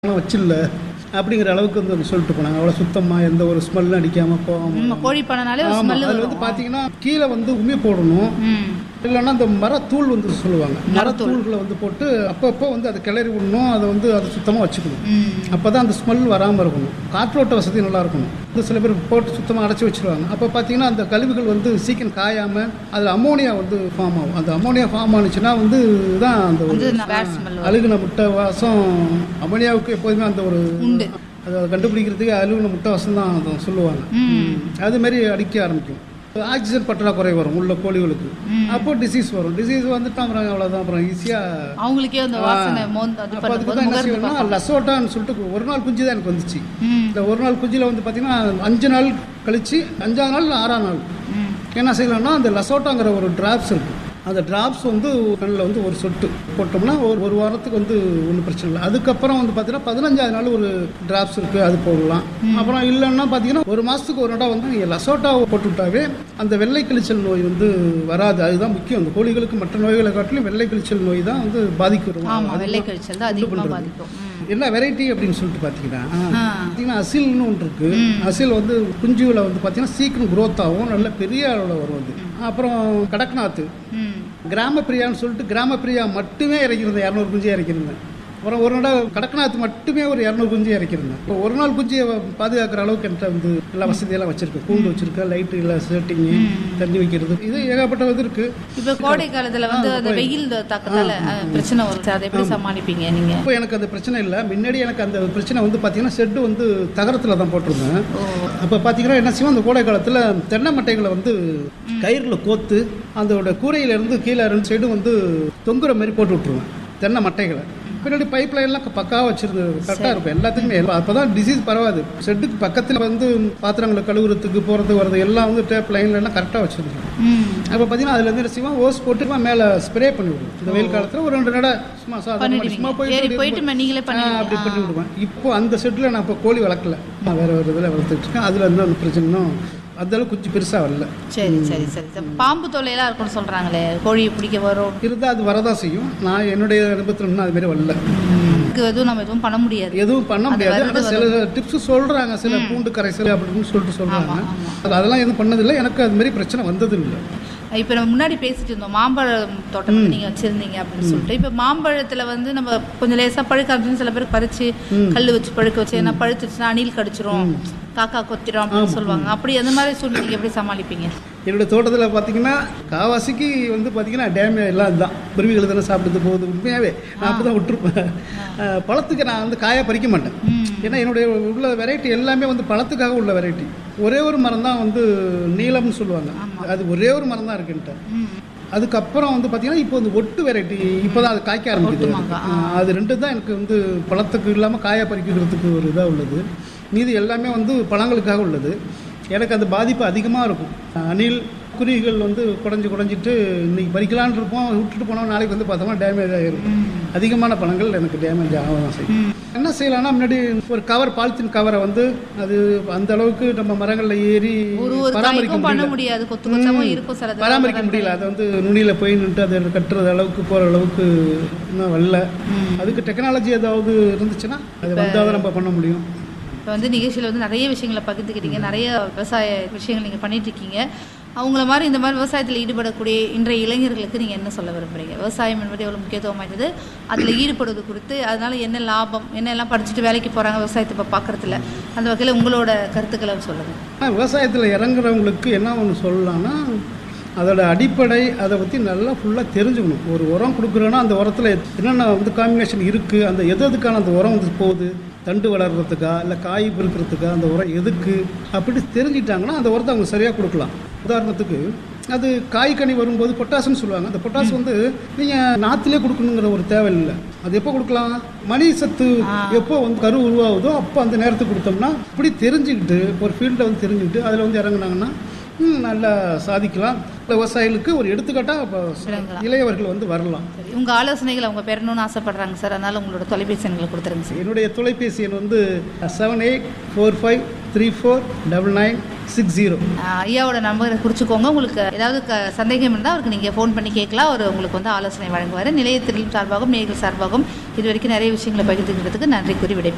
ஆனால் வச்சில்ல அப்படிங்கிற அளவுக்கு வந்து அவங்க சொல்லிட்டு போனாங்க அவ்வளோ சுத்தமாக எந்த ஒரு ஸ்மெல்லும் அடிக்காமல் போகாமல் நம்ம கோழி பண்ணனாலே ஒரு ஆமாம் ஸ்மெல்லு அதில் வந்து வரும் பார்த்தீங்கன்னா கீழே வந்து உமி போடணும் ம் இல்லைன்னா அந்த மரத்தூள் வந்து சொல்லுவாங்க மரத்தூள்களை வந்து போட்டு அப்பப்போ வந்து அதை கிளறி விடணும் அதை வந்து அதை சுத்தமாக வச்சுக்கணும் ம் அப்போ தான் அந்த ஸ்மெல் வராமல் இருக்கணும் காற்றோட்ட வசதி நல்லா இருக்கணும் இது சில பேர் போட்டு சுத்தமாக அடைச்சி வச்சிருவாங்க அப்போ பார்த்தீங்கன்னா அந்த கழிவுகள் வந்து சீக்கிரம் காயாமல் அதில் அமோனியா வந்து ஃபார்ம் ஆகும் அந்த அமோனியா ஃபார்ம் ஆனிச்சுன்னா வந்து தான் அந்த ஒரு வந்து பேட் ஸ்மெல் வரும் அழுகுன முட்டை வாசம் அமோனியாவுக்கு எப்போதுமே அந்த ஒரு உண்டு அதை கண்டுபிடிக்கிறதுக்கு அழுகுன முட்டை வாசம் தான் அதை சொல்லுவாங்க ம் அது மாதிரி அடிக்க ஆரம்பிக்கும் ஆக்சிஜன் பற்றாக்குறை வரும் உள்ள கோழிகளுக்கு அப்போ டிசீஸ் வரும் டிசீஸ் வந்துட்டு அப்புறம் அவ்வளோதான் அப்புறம் ஈஸியாக அவங்களுக்கே அந்த வாசனை மோந்து அது அப்போ அதுக்கு பண்ணும்போது தான் என்ன முகர்ந்து செய்யணும்னா லசோட்டான்னு சொல்லிட்டு ஒரு நாள் குஞ்சு தான் எனக்கு வந்துச்சு ம் இந்த ஒரு நாள் குஞ்சில் வந்து பார்த்தீங்கன்னா அஞ்சு நாள் கழிச்சு அஞ்சாவது நாள் இல்லை ஆறாம் நாள் ம் என்ன செய்யலாம்னா அந்த லசோட்டாங்கிற ஒரு டிராப்ஸ் இருக்கு அந்த டிராப்ஸ் வந்து கண்ணில் வந்து ஒரு சொட்டு போட்டோம்னா ஒரு ஒரு வாரத்துக்கு வந்து ஒன்றும் பிரச்சனை இல்லை அதுக்கப்புறம் வந்து பார்த்தீங்கன்னா பதினஞ்சாவது நாள் ஒரு டிராப்ஸ் இருக்குது அது போடலாம் அப்புறம் இல்லைன்னா பார்த்தீங்கன்னா ஒரு மாதத்துக்கு ஒரு நடம் வந்து நீங்கள் லசோட்டாவை போட்டு விட்டாவே அந்த வெள்ளை கிழிச்சல் நோய் வந்து வராது அதுதான் முக்கியம் அந்த கோழிகளுக்கு மற்ற நோய்களை காட்டிலும் வெள்ளை கிழிச்சல் நோய் தான் வந்து பாதிக்கும் ஆமா வெள்ளை கழிச்சல் தான் அதிகமா பாதிக்கும் ம். என்ன வெரைட்டி அப்படின்னு சொல்லிட்டு பார்த்தீங்கன்னா ஆ. பார்த்தீங்கன்னா அசில்னு ஒன்று இருக்கு அசில் வந்து குஞ்சுகளை வந்து பார்த்தீங்கன்னா சீக்கிரம் growth ஆகும் நல்ல பெரிய அளவில் வரும் அது அப்புறம் கடக்நாத் ம் கிராம பிரியான்னு சொல்லிட்டு கிராம பிரியா மட்டுமே இறக்கிருந்தேன் இரநூறு குஞ்சு இறக்கிருந்தேன் அப்புறம் ஒரு நாள் கடக்நாத் மட்டுமே ஒரு இரநூறு குஞ்சு இறக்கிருந்தேன் இப்போ ஒரு நாள் குஞ்சியை பாதுகாக்கிற அளவுக்கு என்கிட்ட வந்து எல்லா வசதியெல்லாம் வச்சிருக்கேன் கூண்டு வச்சிருக்கேன் லைட்டு இல்லை செட்டிங்கு தண்ணி வைக்கிறது இது ஏகப்பட்ட இது இருக்கு இப்ப கோடை காலத்துல வந்து அந்த வெயில் தாக்கத்தால அஹ், பிரச்சனை வரும் சார் அதை எப்படி சமாளிப்பீங்க நீங்க இப்போ எனக்கு அந்த பிரச்சனை இல்லை முன்னாடி எனக்கு அந்த பிரச்சனை வந்து பார்த்தீங்கன்னா ஷெட்டு வந்து தகரத்தில் தான் போட்டிருந்தேன் ஓ அப்போ பார்த்தீங்கன்னா என்ன செய்வோம் அந்த கோடை காலத்தில் தென்னை மட்டைகளை வந்து கயிறில் கோத்து அதோட கூரையிலேருந்து கீழே ரெண்டு சைடும் வந்து தொங்குற மாதிரி போட்டு விட்ருவேன் தென்னை மட்டைகளை பின்னாடி பைப் லைன்லாம் பக்காவாக வச்சிருந்தது கரெக்டாக இருக்கும் எல்லாத்துக்குமே அப்போ தான் டிசீஸ் பரவாது ஷெட்டுக்கு பக்கத்தில் வந்து பாத்திரங்களை கழுவுறதுக்கு போகிறது வர்றது எல்லாம் வந்து டேப் லைன்ல எல்லாம் கரெக்டாக வச்சிருந்தேன் ம் அப்போ பார்த்தீங்கன்னா அதுலேருந்து என்ன செய்வோம் ஓஸ் போட்டு மேலே ஸ்ப்ரே பண்ணி விடுவோம் இந்த வெயில் காலத்தில் ஒரு ரெண்டு நடை சும்மா சாதாரண சும்மா பண்ணிடுவீங்க ஏறி போயிட்டு போயிட்டு ம- நீங்களே ஆ, பண்ணிடுவீங்க அப்படி பண்ணி விடுவேன் இப்போ அந்த செட்டில் நான் இப்போ கோழி வளர்க்கல நான் வேற ஒரு இதில் வளர்த்துட்டு இருக்கேன் அதில் இருந்து அந்த பிரச்சனையும் அந்த அளவுக்கு கொஞ்சம் பெருசாக வரல சரி சரி சரி சரி. பாம்பு தொல்லையெல்லாம் இருக்கும்னு சொல்றாங்களே கோழியை பிடிக்க வரும் இருந்தால் அது வரதான் செய்யும் நான் என்னுடைய அனுபவத்தில் இன்னும் அது மாதிரி வரல இதுக்கு எதுவும் நம்ம எதுவும் பண்ண முடியாது எதுவும் பண்ண அது முடியாது வருது, ஆனால் சில டிப்ஸ் சொல்கிறாங்க சில பூண்டு கரைசல் அப்படின்னு சொல்லிட்டு சொல்கிறாங்க அதெல்லாம் எதுவும் பண்ணதில்லை எனக்கு அது மாதிரி பிரச்சனை வந்தது இல்லை இப்போ நம்ம முன்னாடி பேசிட்டு இருந்தோம் மாம்பழம் தோட்டம் வந்து நீங்க வச்சிருந்தீங்க அப்படின்னு சொல்லிட்டு இப்போ மாம்பழத்துல வந்து நம்ம கொஞ்சம் லேசா பழுக்க ஆரம்பிச்சு சில பேர் பறிச்சு கல்லு வச்சு பழுக்க வச்சு ஏன்னா பழுத்துச்சுன்னா அணில் கடிச்சிரும் காக்கா கொத்திரும் அப்படின்னு சொல்லுவாங்க அப்படி அந்த மாதிரி சூழ்நிலை நீங்க எப்படி சமாளிப்பீங்க என்னோட தோட்டத்தில் பார்த்தீங்கன்னா காவாசிக்கு வந்து பார்த்தீங்கன்னா டேமே எல்லாம் இதுதான் குருவிகள் தானே சாப்பிட்டு போகுது உண்மையாகவே நான் அப்படி தான் விட்டுருப்பேன் அஹ், பழத்துக்கு நான் வந்து காயை பறிக்க மாட்டேன் ஏன்னா என்னுடைய உள்ள வெரைட்டி எல்லாமே வந்து பழத்துக்காக உள்ள வெரைட்டி ஒரே ஒரு மரம் தான் வந்து நீலம்னு சொல்லுவாங்க அது ஒரே ஒரு மரம் தான் இருக்குன்ட்டு அதுக்கப்புறம் வந்து பார்த்தீங்கன்னா இப்போ வந்து ஒட்டு வெரைட்டி இப்போ தான் அது காய்க்க ஆரம்பிக்குது அஹ், அது ரெண்டு தான் எனக்கு வந்து பழத்துக்கு இல்லாமல் காயை பறிக்கிறதுக்கு ஒரு இதாக உள்ளது மீதி எல்லாமே வந்து பழங்களுக்காக உள்ளது எனக்கு அந்த பாதிப்பு அதிகமாக இருக்கும் அணில் குருவிகள் வந்து குடஞ்சி குடஞ்சிட்டு இன்னைக்கு பறிக்கலான்னு இருப்போம் விட்டுட்டு போனோம் நாளைக்கு வந்து பார்த்தோம்னா டேமேஜ் ஆகிரும் அதிகமான பழங்கள் எனக்கு டேமேஜ் ஆக தான் செய்யும் என்ன செய்யலாம்னா முன்னாடி ஒரு கவர் பாலித்தீன் கவரை வந்து அது அந்த அளவுக்கு நம்ம மரங்களில் ஏறி ஒரு ஒரு பராமரிக்க காய்க்கும் பண்ண முடியல முடியாது கொத்து கொத்தமும் இருக்கும் சில இதெல்லாம் பராமரிக்க முடியல அதை வந்து நுனியில் போய் நின்று அதை கட்டுறது அளவுக்கு போகிற அளவுக்கு இன்னும் வரல அதுக்கு டெக்னாலஜி ஏதாவது இருந்துச்சுன்னா அது வந்தால் தான் நம்ம பண்ண முடியும் இப்போ வந்து நிகழ்ச்சியில் வந்து நிறைய விஷயங்களை பகிர்ந்துக்கிட்டீங்க நிறைய விவசாய விஷயங்கள் நீங்கள் பண்ணிட்டு இருக்கீங்க அவங்கள மாதிரி இந்த மாதிரி விவசாயத்தில் ஈடுபடக்கூடிய இன்றைய இளைஞர்களுக்கு நீங்கள் என்ன சொல்ல விரும்புறீங்க விவசாயம் என்பது எவ்வளோ முக்கியத்துவம் வாய்ந்தது அதில் ஈடுபடுவது குறித்து அதனால என்ன லாபம் என்ன எல்லாம் படிச்சுட்டு வேலைக்கு போகிறாங்க விவசாயத்தை இப்போ பார்க்குறதுல அந்த வகையில் உங்களோட கருத்துக்களை சொல்லுங்கள் ஆனால் விவசாயத்தில் இறங்குறவங்களுக்கு என்ன ஒன்று சொல்லலாம்னா அதோட அடிப்படை அதை பற்றி நல்லா ஃபுல்லாக தெரிஞ்சுக்கணும் ஒரு உரம் கொடுக்குறோன்னா அந்த உரத்தில் என்னென்ன வந்து காம்பினேஷன் இருக்குது அந்த எது எதுக்கான அந்த உரம் வந்து போகுது தண்டு வளர்கிறதுக்கா இல்லை காய் பெருக்கிறதுக்கா அந்த உரம் எதுக்கு அப்படி தெரிஞ்சிட்டாங்கன்னா அந்த உரத்தை அவங்க சரியாக கொடுக்கலாம் உதாரணத்துக்கு அது காய் கனி வரும்போது பொட்டாசுன்னு சொல்லுவாங்க அந்த பொட்டாசு வந்து நீங்கள் நாற்றுலேயே கொடுக்கணுங்கிற ஒரு தேவை இல்லை அது எப்போ கொடுக்கலாம் மணி சத்து எப்போ வந்து கரு உருவாகுதோ அப்போ அந்த நேரத்துக்கு கொடுத்தோம்னா இப்படி தெரிஞ்சுக்கிட்டு ஒரு ஃபீல்டை வந்து தெரிஞ்சுக்கிட்டு அதில் வந்து இறங்குனாங்கன்னா ம், நல்லா சாதிக்கலாம் விவசாயிகளுக்கு ஒரு எடுத்துக்காட்டாக இப்போ விளங்கலாம். இளையவர்கள் வந்து வரலாம் சரி உங்கள் ஆலோசனைகள் அவங்க பெறணும்னு ஆசைப்படுறாங்க சார் அதனால உங்களோட தொலைபேசி எண்களை கொடுத்துருங்க சார் என்னுடைய தொலைபேசி எண் வந்து seven eight four five three four double nine six zero ஆஹ் ஐயாவோட நம்பரை குறிச்சுக்கோங்க உங்களுக்கு ஏதாவது க சந்தேகம் இருந்தால் அவருக்கு நீங்கள் ஃபோன் பண்ணி கேட்கலாம் அவர் உங்களுக்கு வந்து ஆலோசனை வழங்குவார் நிலையத்தின் சார்பாகவும் நேர்கள் சார்பாகவும் இது வரைக்கும் நிறைய விஷயங்களை பகிர்ந்துக்கிறதுக்கு நன்றி கூறி விடைபெறுகிறேன்